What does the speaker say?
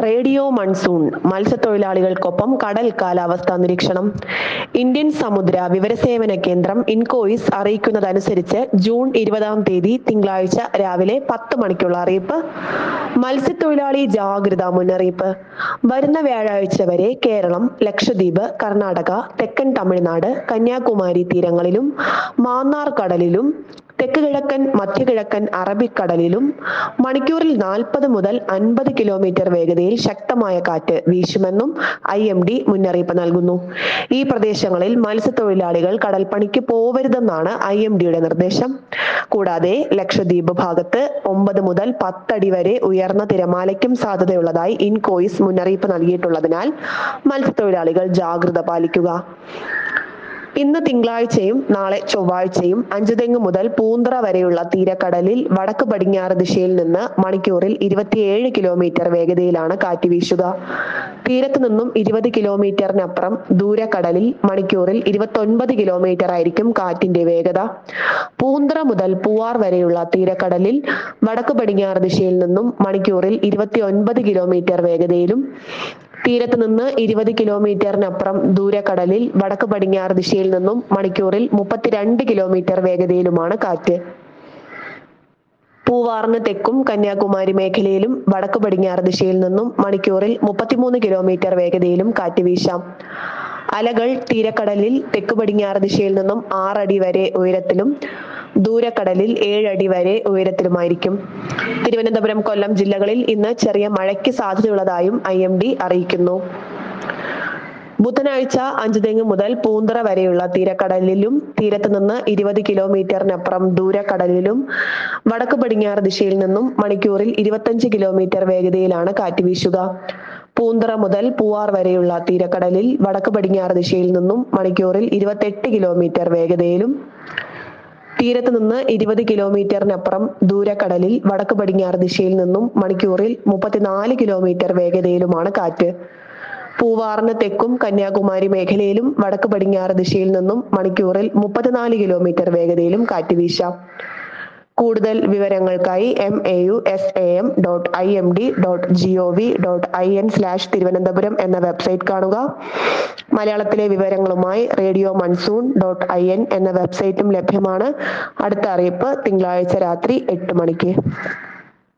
radio monsoon മത്സ്യത്തൊഴിലാളികൾക്കൊപ്പം കടൽ കാലാവസ്ഥാ നിരീക്ഷണം ഇന്ത്യൻ സമുദ്ര വിവരസേവന കേന്ദ്രം ഇൻകോയിസ് അറിയിക്കുന്നതനുസരിച്ച് ജൂൺ ഇരുപതാം തീയതി തിങ്കളാഴ്ച രാവിലെ പത്ത് മണിക്കുള്ള അറിയിപ്പ് മത്സ്യത്തൊഴിലാളി ജാഗ്രതാ മുന്നറിയിപ്പ് വരുന്ന വ്യാഴാഴ്ച വരെ കേരളം ലക്ഷദ്വീപ് കർണാടക തെക്കൻ തമിഴ്നാട് കന്യാകുമാരി തീരങ്ങളിലും മാന്നാർ കടലിലും തെക്ക് കിഴക്കൻ മധ്യകിഴക്കൻ അറബിക്കടലിലും മണിക്കൂറിൽ നാൽപ്പത് മുതൽ അൻപത് കിലോമീറ്റർ വേഗതയിൽ ശക്തമായ കാറ്റ് വീശുമെന്നും ഐ എം ഡി മുന്നറിയിപ്പ് നൽകുന്നു ഈ പ്രദേശങ്ങളിൽ മത്സ്യത്തൊഴിലാളികൾ കടൽപ്പണിക്ക് പോവരുതെന്നാണ് ഐ എം ഡിയുടെ നിർദ്ദേശം കൂടാതെ ലക്ഷദ്വീപ് ഭാഗത്ത് ഒമ്പത് മുതൽ പത്തടി വരെ ഉയർന്ന തിരമാലയ്ക്കും സാധ്യതയുള്ളതായി ഇൻകോയിസ് മുന്നറിയിപ്പ് നൽകിയിട്ടുള്ളതിനാൽ മത്സ്യത്തൊഴിലാളികൾ ജാഗ്രത പാലിക്കുക ഇന്ന് തിങ്കളാഴ്ചയും നാളെ ചൊവ്വാഴ്ചയും അഞ്ചുതെങ്ങ് മുതൽ പൂന്തറ വരെയുള്ള തീരക്കടലിൽ വടക്ക് പടിഞ്ഞാറ് ദിശയിൽ നിന്ന് മണിക്കൂറിൽ ഇരുപത്തിയേഴ് കിലോമീറ്റർ വേഗതയിലാണ് കാറ്റ് വീശുക തീരത്ത് നിന്നും ഇരുപത് കിലോമീറ്ററിനപ്പുറം ദൂരക്കടലിൽ മണിക്കൂറിൽ ഇരുപത്തൊൻപത് കിലോമീറ്റർ ആയിരിക്കും കാറ്റിന്റെ വേഗത പൂന്തറ മുതൽ പൂവാർ വരെയുള്ള തീരക്കടലിൽ വടക്ക് പടിഞ്ഞാറ് ദിശയിൽ നിന്നും മണിക്കൂറിൽ ഇരുപത്തി ഒൻപത് കിലോമീറ്റർ വേഗതയിലും തീരത്ത് നിന്ന് ഇരുപത് കിലോമീറ്ററിനപ്പുറം ദൂരക്കടലിൽ വടക്ക് പടിഞ്ഞാറ് ദിശയിൽ നിന്നും മണിക്കൂറിൽ മുപ്പത്തിരണ്ട് കിലോമീറ്റർ വേഗതയിലുമാണ് കാറ്റ് പൂവാറിന് തെക്കും കന്യാകുമാരി മേഖലയിലും വടക്ക് പടിഞ്ഞാറ് ദിശയിൽ നിന്നും മണിക്കൂറിൽ മുപ്പത്തിമൂന്ന് കിലോമീറ്റർ വേഗതയിലും കാറ്റ് വീശാം അലകൾ തീരക്കടലിൽ തെക്ക് പടിഞ്ഞാറ് ദിശയിൽ നിന്നും ആറടി വരെ ഉയരത്തിലും ദൂരക്കടലിൽ ഏഴടി വരെ ഉയരത്തിലുമായിരിക്കും തിരുവനന്തപുരം കൊല്ലം ജില്ലകളിൽ ഇന്ന് ചെറിയ മഴയ്ക്ക് സാധ്യതയുള്ളതായും ഐ എം ഡി അറിയിക്കുന്നു ബുധനാഴ്ച അഞ്ചുതെങ്ങ് മുതൽ പൂന്തറ വരെയുള്ള തീരക്കടലിലും തീരത്ത് നിന്ന് ഇരുപത് കിലോമീറ്ററിനപ്പുറം ദൂരക്കടലിലും വടക്ക് പടിഞ്ഞാറ് ദിശയിൽ നിന്നും മണിക്കൂറിൽ ഇരുപത്തഞ്ച് കിലോമീറ്റർ വേഗതയിലാണ് കാറ്റ് വീശുക പൂന്തറ മുതൽ പൂവാർ വരെയുള്ള തീരക്കടലിൽ വടക്ക് പടിഞ്ഞാറ് ദിശയിൽ നിന്നും മണിക്കൂറിൽ ഇരുപത്തെട്ട് കിലോമീറ്റർ വേഗതയിലും തീരത്ത് നിന്ന് ഇരുപത് കിലോമീറ്ററിനപ്പുറം ദൂരക്കടലിൽ വടക്ക് പടിഞ്ഞാറ് ദിശയിൽ നിന്നും മണിക്കൂറിൽ മുപ്പത്തിനാല് കിലോമീറ്റർ വേഗതയിലുമാണ് കാറ്റ് പൂവാറിന് തെക്കും കന്യാകുമാരി മേഖലയിലും വടക്ക് പടിഞ്ഞാറ് ദിശയിൽ നിന്നും മണിക്കൂറിൽ മുപ്പത്തിനാല് കിലോമീറ്റർ വേഗതയിലും കാറ്റ് വീശാം കൂടുതൽ വിവരങ്ങൾക്കായി M A U S A M dot I M D dot G O V dot I N slash Thiruvananthapuram എന്ന വെബ്സൈറ്റ് കാണുക മലയാളത്തിലെ വിവരങ്ങളുമായി radio monsoon dot I N എന്ന വെബ്സൈറ്റും ലഭ്യമാണ് അടുത്ത അറിയിപ്പ് തിങ്കളാഴ്ച രാത്രി എട്ട് മണിക്ക്